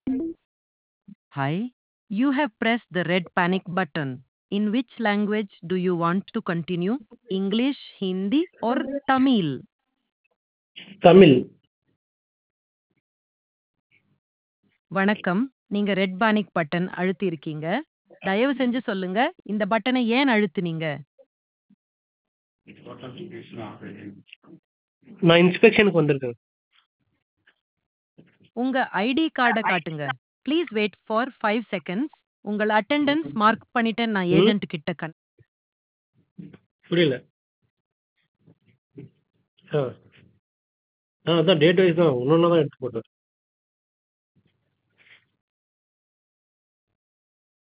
Hi. You have pressed the red panic button. In which language do you want to continue? English, Hindi, or Tamil? Tamil வணக்கம் நீங்க red panic button அழுத்தி இருக்கீங்க தயவு செஞ்சு சொல்லுங்க இந்த பட்டனை ஏன் அழுத்துனீங்க நான் இன்ஸ்பெக்ஷனுக்கு வந்திருக்கேன் உங்க ஐடி கார்டை காட்டுங்க please wait for five seconds உங்கள் அட்டெண்டன்ஸ் மார்க் பண்ணிட்டேன் நான் ம். ஏஜென்ட் கிட்ட கன் புரியல ஆ ஆ அதான் டேட் வைஸ் தான் ஒன்று ஒன்றா தான் எடுத்து போட்டேன்